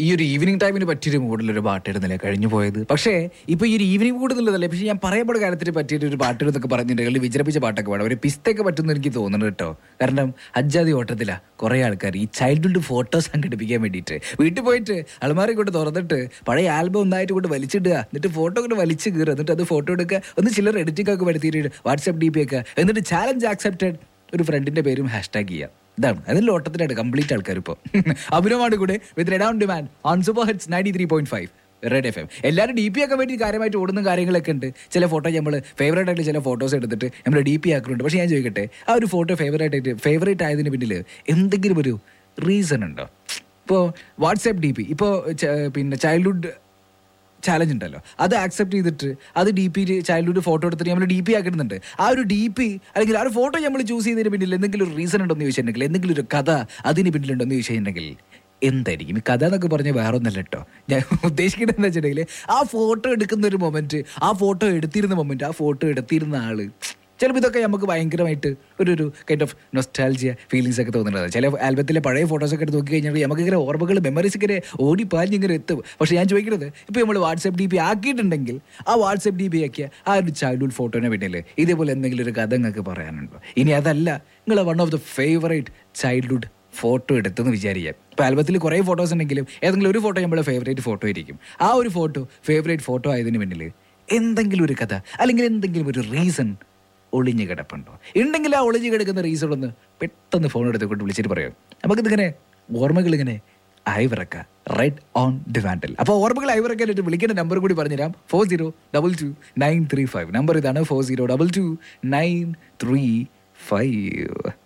ഈ ഒരു ഈവനിങ് ടൈമിന് പറ്റിയൊരു മൂഡിലൊരു പാട്ടിടുന്നില്ല കഴിഞ്ഞു പോയത് പക്ഷേ ഇപ്പൊ ഈ ഒരു ഈവനിങ് മൂഡ് എന്നുള്ളതല്ലേ പക്ഷേ ഞാൻ പറയപ്പെടുന്ന കാര്യത്തിന് പറ്റിയൊരു ഒരു പാട്ടിടുന്നൊക്കെ പറഞ്ഞിട്ടുണ്ടെങ്കിൽ വിചരപ്പിച്ച പാട്ടൊക്കെ വേണം ഒരു പിസ്തൊക്കെ പറ്റുമെന്ന് എനിക്ക് തോന്നുന്നു കേട്ടോ കാരണം അജ്ജാതി ഓട്ടത്തിലാ കുറെ ആൾക്കാർ ഈ ചൈൽഡ്ഹുഡ് ഫോട്ടോസ് സംഘടിപ്പിക്കാൻ വേണ്ടിയിട്ട് വീട്ടിൽ പോയിട്ട് അളമാരി കൊണ്ട് തുറന്നിട്ട് പഴയ ആൽബം ഒന്നായിട്ട് കൊണ്ട് വലിച്ചിടുക എന്നിട്ട് ഫോട്ടോ കൊണ്ട് വലിച്ചു കീറുക എന്നിട്ട് അത് ഫോട്ടോ എടുക്കുക ഒന്ന് ചിലർ എഡിറ്റിംഗ് ഒക്കെ വരുത്തിയിട്ട് വാട്സ്ആപ്പ് ഡി പി ഒക്കെ എന്നിട്ട് ചാലഞ്ച് ആക്സെപ്റ്റഡ് ഒരു ഫ്രണ്ടിന്റെ പേരും ഹാഷ്ടാഗ് ചെയ്യുക ഇതാണ് അതിൽ ഓട്ടത്തിനായിട്ട് കംപ്ലീറ്റ് ആൾക്കാർ ഇപ്പോൾ അഭിനവാണ് കൂടെ with red on demand on super hits ninety three point five red F M എല്ലാവരും ഡി പി ഒക്കെ വേണ്ടി കാര്യമായിട്ട് ഓടുന്ന കാര്യങ്ങളൊക്കെ ഉണ്ട് ചില ഫോട്ടോ നമ്മൾ ഫേവറേറ്റ് ആയിട്ട് ചില ഫോട്ടോസ് എടുത്തിട്ട് നമ്മൾ ഡി പി ആക്കുന്നുണ്ട് പക്ഷേ ഞാൻ ചോദിക്കട്ടെ ആ ഒരു ഫോട്ടോ ഫേവറേറ്റ് ആയിട്ട് ഫേവറേറ്റ് ആയതിന് പിന്നിൽ എന്തെങ്കിലും ഒരു റീസൺ ഉണ്ടോ ഇപ്പോൾ വാട്സാപ്പ് ഡി പി ഇപ്പോൾ പിന്നെ ചൈൽഡ്ഹുഡ് ചാലഞ്ച് ഉണ്ടല്ലോ അത് ആക്സെപ്റ്റ് ചെയ്തിട്ട് അത് ഡി പി ചൈൽഡ്ഹുഡ് ഫോട്ടോ എടുത്തിട്ട് നമ്മൾ ഡി പി ആക്കുന്നുണ്ട് ആ ഒരു ഡി പി അല്ലെങ്കിൽ ആ ഒരു ഫോട്ടോ നമ്മൾ ചൂസ് ചെയ്തതിന് പിന്നിൽ എന്തെങ്കിലും ഒരു റീസൺ ഉണ്ടോ എന്ന് ചോദിച്ചിട്ടുണ്ടെങ്കിൽ എന്തെങ്കിലും ഒരു കഥ അതിന് പിന്നിലുണ്ടോ എന്ന് ചോദിച്ചിട്ടുണ്ടെങ്കിൽ എന്തായിരിക്കും ഈ കഥ എന്നൊക്കെ പറഞ്ഞ വേറെ ഒന്നല്ല കേട്ടോ ഞാൻ ഉദ്ദേശിക്കുന്നത് എന്താ വെച്ചിട്ടുണ്ടെങ്കിൽ ആ ഫോട്ടോ എടുക്കുന്ന ഒരു മൊമെന്റ് ആ ഫോട്ടോ എടുത്തിരുന്ന മൊമെന്റ് ആ ഫോട്ടോ എടുത്തിരുന്ന ആള് ചിലപ്പോൾ ഇതൊക്കെ നമുക്ക് ഭയങ്കരമായിട്ട് ഒരു ഒരു കൈൻഡ് ഓഫ് നൊസ്റ്റാൾജിയ ഫീലിങ്സ് ഒക്കെ തോന്നുന്നത് ചില ആൽബത്തിലെ പഴയ ഫോട്ടോസ് ഒക്കെ എടുത്ത് നോക്കി കഴിഞ്ഞാൽ നമുക്ക് ഇങ്ങനെ ഓർമ്മകൾ മെമ്മറീസ് ഇങ്ങനെ ഓടി പാഞ്ഞ് ഇങ്ങനെ എത്തും പക്ഷേ ഞാൻ ചോദിക്കുന്നത് ഇപ്പോൾ നമ്മൾ വാട്സാപ്പ് ഡി പി ആക്കിയിട്ടുണ്ടെങ്കിൽ ആ വാട്സാപ്പ് ഡി പി ആക്കിയ ആ ഒരു ചൈൽഡ്ഹുഡ് ഫോട്ടോനെ പിന്നിൽ ഇതേപോലെ എന്തെങ്കിലും ഒരു കഥ നിങ്ങൾക്ക് പറയാനുണ്ടോ ഇനി അതല്ല നിങ്ങൾ one of the favourite childhood photo എടുത്തെന്ന് വിചാരിക്കാം ഇപ്പോൾ ആൽബത്തിൽ കുറേ ഫോട്ടോസ് ഉണ്ടെങ്കിലും ഏതെങ്കിലും ഒരു ഫോട്ടോ നമ്മളെ ഫേവറേറ്റ് ഫോട്ടോ ആയിരിക്കും ആ ഒരു ഫോട്ടോ ഫേവറേറ്റ് ഫോട്ടോ ആയതിന് പിന്നിൽ എന്തെങ്കിലും ഒരു കഥ അല്ലെങ്കിൽ എന്തെങ്കിലും ഒരു റീസൺ ഒളിഞ്ഞു കിടപ്പുണ്ടോ ഉണ്ടെങ്കിൽ ആ ഒളിഞ്ഞു കിടക്കുന്ന റീസൺ ഒന്ന് പെട്ടെന്ന് ഫോൺ എടുത്തുകൊണ്ട് വിളിച്ചിട്ട് പറയാം നമുക്കിതിങ്ങനെ ഓർമ്മകൾ ഇങ്ങനെ അയവിറക്ക റെഡ് ഓൺ ഡിവാൻഡിൽ അപ്പോൾ ഓർമ്മകൾ അയവിറക്കാനായിട്ട് വിളിക്കേണ്ട നമ്പർ കൂടി പറഞ്ഞുതരാം four zero double two nine three five number ഇതാണ് four zero double two nine three five